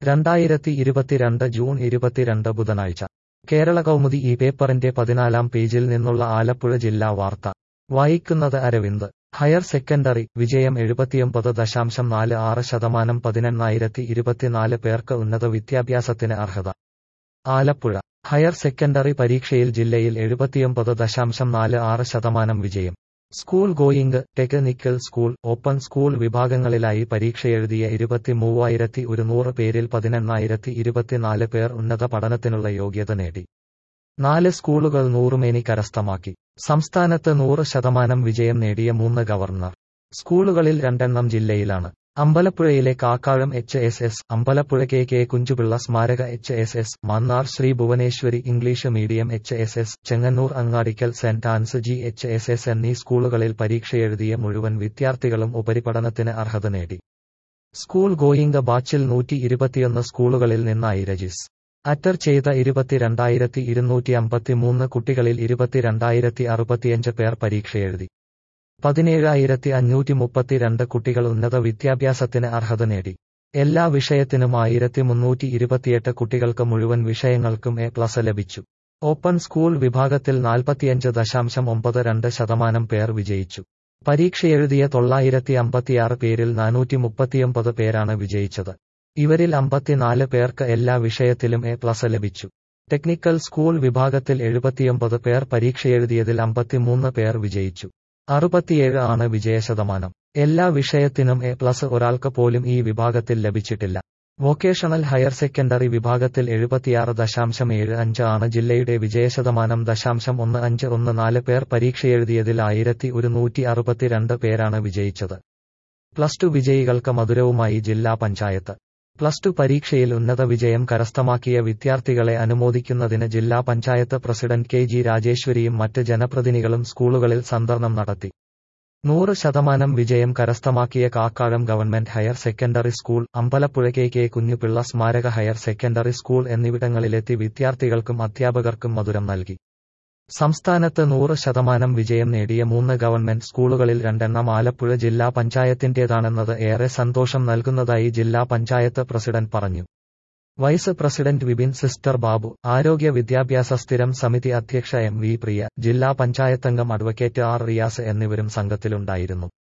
രണ്ടായിരത്തി ഇരുപത്തിരണ്ട് ജൂൺ ഇരുപത്തിരണ്ട് ബുധനാഴ്ച കേരള കൗമുദി ഈ പേപ്പറിന്റെ പതിനാലാം പേജിൽ നിന്നുള്ള ആലപ്പുഴ ജില്ലാ വാർത്ത വായിക്കുന്നത് അരവിന്ദ് ഹയർ സെക്കൻഡറി വിജയം എഴുപത്തിയൊമ്പത് ദശാംശം നാല് ആറ് ശതമാനം പതിനെണ്ണായിരത്തി ഇരുപത്തിനാല് പേർക്ക് ഉന്നത വിദ്യാഭ്യാസത്തിന് അർഹത ആലപ്പുഴ ഹയർ സെക്കൻഡറി പരീക്ഷയിൽ ജില്ലയിൽ എഴുപത്തിയൊമ്പത് ദശാംശം നാല് ആറ് ശതമാനം വിജയം school going technical school open school വിഭാഗങ്ങളിലായി പരീക്ഷയെഴുതിയ ഇരുപത്തി മൂവായിരത്തി ഒരുന്നൂറ് പേരിൽ പതിനെണ്ണായിരത്തി ഇരുപത്തിനാല് പേർ ഉന്നത പഠനത്തിനുള്ള യോഗ്യത നേടി നാല് സ്കൂളുകൾ നൂറുമേനി കരസ്ഥമാക്കി സംസ്ഥാനത്ത് നൂറ് ശതമാനം വിജയം നേടിയ മൂന്ന് ഗവർണർ സ്കൂളുകളിൽ രണ്ടെണ്ണം ജില്ലയിലാണ് അമ്പലപ്പുഴയിലെ Kakkazham H S S Ambalappuzha K K Kunchupilla സ്മാരക H S S Mannar Sree Bhuvaneswari English medium H S S Chengannur Angadikkal സെന്റ് Ann's G H S S എന്നീ സ്കൂളുകളിൽ പരീക്ഷയെഴുതിയ മുഴുവൻ വിദ്യാർത്ഥികളും ഉപരിപഠനത്തിന് അർഹത നേടി സ്കൂൾ ഗോയിങ് ബാച്ചിൽ നൂറ്റി ഇരുപത്തിയൊന്ന് സ്കൂളുകളിൽ നിന്നായി രജിസ് അറ്റർ ചെയ്ത ഇരുപത്തിരണ്ടായിരത്തി ഇരുന്നൂറ്റി അമ്പത്തിമൂന്ന് കുട്ടികളിൽ ഇരുപത്തിരണ്ടായിരത്തി അറുപത്തിയഞ്ച് പേർ പരീക്ഷയെഴുതി പതിനേഴായിരത്തി അഞ്ഞൂറ്റി മുപ്പത്തിരണ്ട് കുട്ടികൾ ഉന്നത വിദ്യാഭ്യാസത്തിന് അർഹത നേടി എല്ലാ വിഷയത്തിനും ആയിരത്തി മുന്നൂറ്റി ഇരുപത്തിയെട്ട് കുട്ടികൾക്ക് മുഴുവൻ വിഷയങ്ങൾക്കും എ പ്ലസ് ലഭിച്ചു ഓപ്പൺ സ്കൂൾ വിഭാഗത്തിൽ നാൽപ്പത്തിയഞ്ച് ദശാംശം ഒമ്പത് രണ്ട് ശതമാനം പേർ വിജയിച്ചു പരീക്ഷയെഴുതിയ തൊള്ളായിരത്തി അമ്പത്തിയാറ് പേരിൽ നാനൂറ്റി മുപ്പത്തിയൊമ്പത് പേരാണ് വിജയിച്ചത് ഇവരിൽ അമ്പത്തിനാല് പേർക്ക് എല്ലാ വിഷയത്തിലും എ പ്ലസ് ലഭിച്ചു ടെക്നിക്കൽ സ്കൂൾ വിഭാഗത്തിൽ എഴുപത്തിയൊമ്പത് പേർ പരീക്ഷയെഴുതിയതിൽ അമ്പത്തിമൂന്ന് പേർ വിജയിച്ചു അറുപത്തിയേഴ് ആണ് വിജയശതമാനം എല്ലാ വിഷയത്തിനും എ പ്ലസ് ഒരാൾക്ക് പോലും ഈ വിഭാഗത്തിൽ ലഭിച്ചിട്ടില്ല വൊക്കേഷണൽ ഹയർ സെക്കൻഡറി വിഭാഗത്തിൽ എഴുപത്തിയാറ് ദശാംശം ഏഴ് അഞ്ച് ആണ് ജില്ലയുടെ വിജയശതമാനം ദശാംശം ഒന്ന് അഞ്ച് ഒന്ന് നാല് പേർ പരീക്ഷയെഴുതിയതിൽ ആയിരത്തി ഒരുന്നൂറ്റി അറുപത്തിരണ്ട് പേരാണ് വിജയിച്ചത് പ്ലസ് ടു വിജയികൾക്ക് മധുരവുമായി ജില്ലാ പഞ്ചായത്ത് പ്ലസ് ടു പരീക്ഷയിൽ ഉന്നത വിജയം കരസ്ഥമാക്കിയ വിദ്യാർത്ഥികളെ അനുമോദിക്കുന്നതിന് ജില്ലാ പഞ്ചായത്ത് പ്രസിഡന്റ് കെ ജി രാജേശ്വരിയും മറ്റ് ജനപ്രതിനിധികളും സ്കൂളുകളിൽ സന്ദർശനം നടത്തി നൂറ് ശതമാനം വിജയം കരസ്ഥമാക്കിയ Kakkazham government higher secondary school Ambalappuzha K K Kunjupilla സ്മാരക ഹയർ സെക്കൻഡറി സ്കൂൾ എന്നിവിടങ്ങളിലെത്തി വിദ്യാർത്ഥികൾക്കും അധ്യാപകർക്കും മധുരം നൽകി സംസ്ഥാനത്ത് നൂറ് ശതമാനം വിജയം നേടിയ മൂന്ന് ഗവൺമെന്റ് സ്കൂളുകളിൽ രണ്ടെണ്ണം ആലപ്പുഴ ജില്ലാ പഞ്ചായത്തിന്റേതാണെന്നത് ഏറെ സന്തോഷം നൽകുന്നതായി ജില്ലാ പഞ്ചായത്ത് പ്രസിഡന്റ് പറഞ്ഞു vice president Vipin sister Babu ആരോഗ്യ വിദ്യാഭ്യാസ സ്ഥിരം സമിതി അധ്യക്ഷ എം വി പ്രിയ ജില്ലാ പഞ്ചായത്തംഗം അഡ്വക്കേറ്റ് ആർ റിയാസ് എന്നിവരും സംഘത്തിലുണ്ടായിരുന്നു